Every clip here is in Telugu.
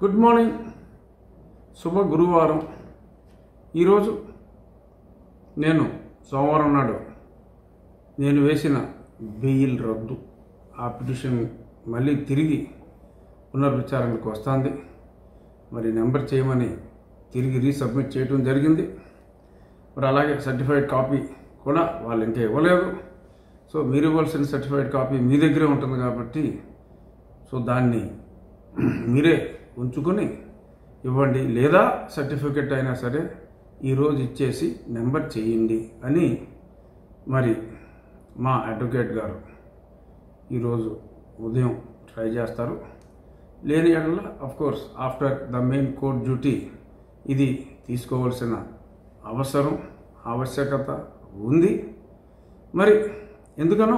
గుడ్ మార్నింగ్ శుభ గురువారం ఈరోజు నేను సోమవారం నాడు నేను వేసిన బెయిల్ రద్దు ఆ పిటిషన్ మళ్ళీ తిరిగి పునర్విచారణకు వస్తుంది మరి నెంబర్ చేయమని తిరిగి రీసబ్మిట్ చేయడం జరిగింది మరి అలాగే సర్టిఫైడ్ కాపీ కూడా వాళ్ళు ఇంకా ఇవ్వలేదు సో మీరు ఇవ్వాల్సిన సర్టిఫైడ్ కాపీ మీ దగ్గరే ఉంటుంది కాబట్టి సో దాన్ని మీరే ఉంచుకొని ఇవ్వండి లేదా సర్టిఫికెట్ అయినా సరే ఈరోజు ఇచ్చేసి నెంబర్ చేయండి అని మరి మా అడ్వకేట్ గారు ఈరోజు ఉదయం ట్రై చేస్తారు లేని ఎడల of course after the main court duty ఇది తీసుకోవాల్సిన అవసరం ఆవశ్యకత ఉంది మరి ఎందుకనో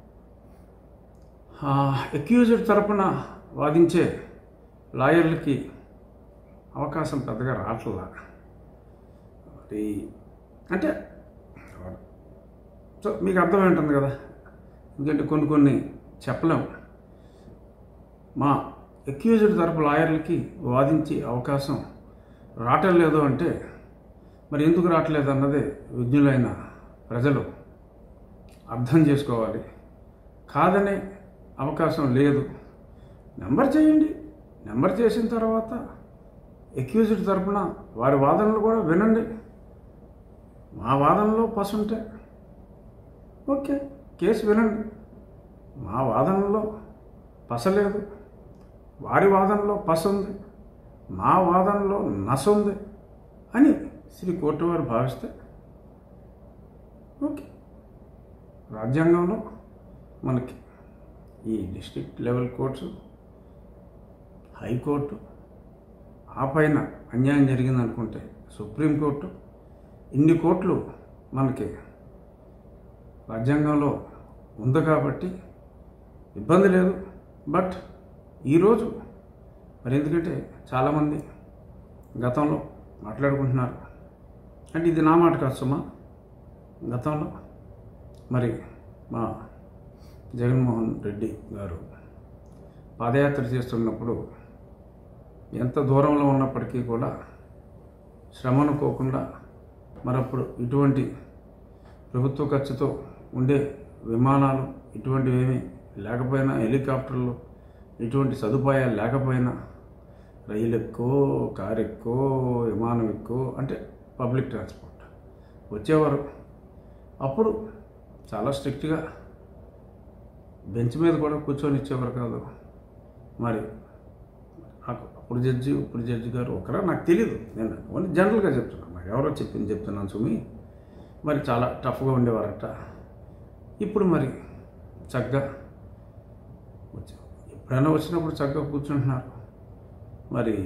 అక్యూజ్డ్ తరపున వాదించే లాయర్లకి అవకాశం పెద్దగా రావట్లా మరి అంటే సో మీకు అర్థమై ఉంటుంది కదా ఎందుకంటే కొన్ని కొన్ని చెప్పలేం మా అక్యూజ్డ్ తరపు లాయర్లకి వాదించే అవకాశం రావటం లేదు అంటే మరి ఎందుకు రావట్లేదు అన్నదే విజ్ఞులైన ప్రజలు అర్థం చేసుకోవాలి కాదనే అవకాశం లేదు నెంబర్ చేయండి నెంబర్ చేసిన తర్వాత ఎక్యూజ్డ్ తరపున వారి వాదనలు కూడా వినండి మా వాదనలో పసుంటే ఓకే కేసు వినండి మా వాదనలో పసలేదు వారి వాదనలో పస ఉంది మా వాదనలో నస ఉంది అని శ్రీ కోర్టు వారు భావిస్తే ఓకే రాజ్యాంగంలో మనకి ఈ డిస్ట్రిక్ట్ లెవెల్ కోర్ట్స్ హైకోర్టు ఆ పైన అన్యాయం జరిగిందనుకుంటే సుప్రీంకోర్టు ఇన్ని కోర్టులు మనకి రాజ్యాంగంలో ఉంది కాబట్టి ఇబ్బంది లేదు బట్ ఈరోజు మరి ఎందుకంటే చాలామంది గతంలో మాట్లాడుకుంటున్నారు అంటే ఇది నా మాట కాదు సుమా గతంలో మరి మా జగన్మోహన్ రెడ్డి గారు పాదయాత్ర చేస్తున్నప్పుడు ఎంత దూరంలో ఉన్నప్పటికీ కూడా శ్రమ అనుకోకుండా మరప్పుడు ఇటువంటి ప్రభుత్వ ఖర్చుతో ఉండే విమానాలు ఇటువంటివేమీ లేకపోయినా హెలికాప్టర్లు ఇటువంటి సదుపాయాలు లేకపోయినా రైలు ఎక్కువ కారు ఎక్కువ విమానం ఎక్కువ అంటే పబ్లిక్ ట్రాన్స్పోర్ట్ వచ్చేవారు అప్పుడు చాలా స్ట్రిక్ట్గా బెంచ్ మీద కూడా కూర్చొని ఇచ్చేవారు కాదు మరి నాకు అప్పుడు జడ్జి ఇప్పుడు జడ్జి గారు ఒకరా నాకు తెలియదు నేను ఓన్లీ జనరల్గా చెప్తున్నాను నాకు ఎవరో చెప్పింది చెప్తున్నాను సుమి మరి చాలా టఫ్గా ఉండేవారట ఇప్పుడు మరి చక్కగా వచ్చి ఎప్పుడైనా వచ్చినప్పుడు చక్కగా కూర్చుంటున్నారు మరి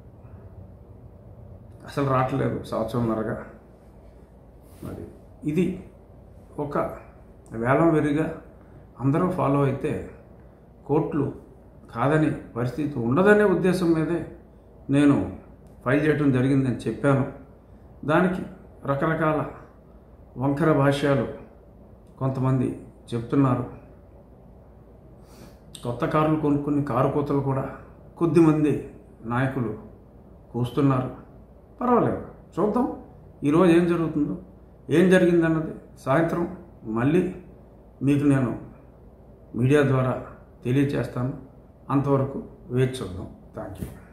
అసలు రావట్లేదు సంవత్సరంన్నరగా మరి ఇది ఒక వేలం వెరిగా అందరూ ఫాలో అయితే కోర్టులు కాదని పరిస్థితి ఉండదనే ఉద్దేశం మీదే నేను ఫైల్ చేయడం జరిగిందని చెప్పాను దానికి రకరకాల వంకర భాష్యాలు కొంతమంది చెప్తున్నారు కొత్త కార్లు కొనుక్కుని కారు కోతలు కూడా కొద్దిమంది నాయకులు కూస్తున్నారు పర్వాలేదు చూద్దాం ఈరోజు ఏం జరుగుతుందో ఏం జరిగిందన్నది సాయంత్రం మళ్ళీ మీకు నేను మీడియా ద్వారా తెలియచేస్తాను అంతవరకు వేచి చూద్దాం థ్యాంక్ యూ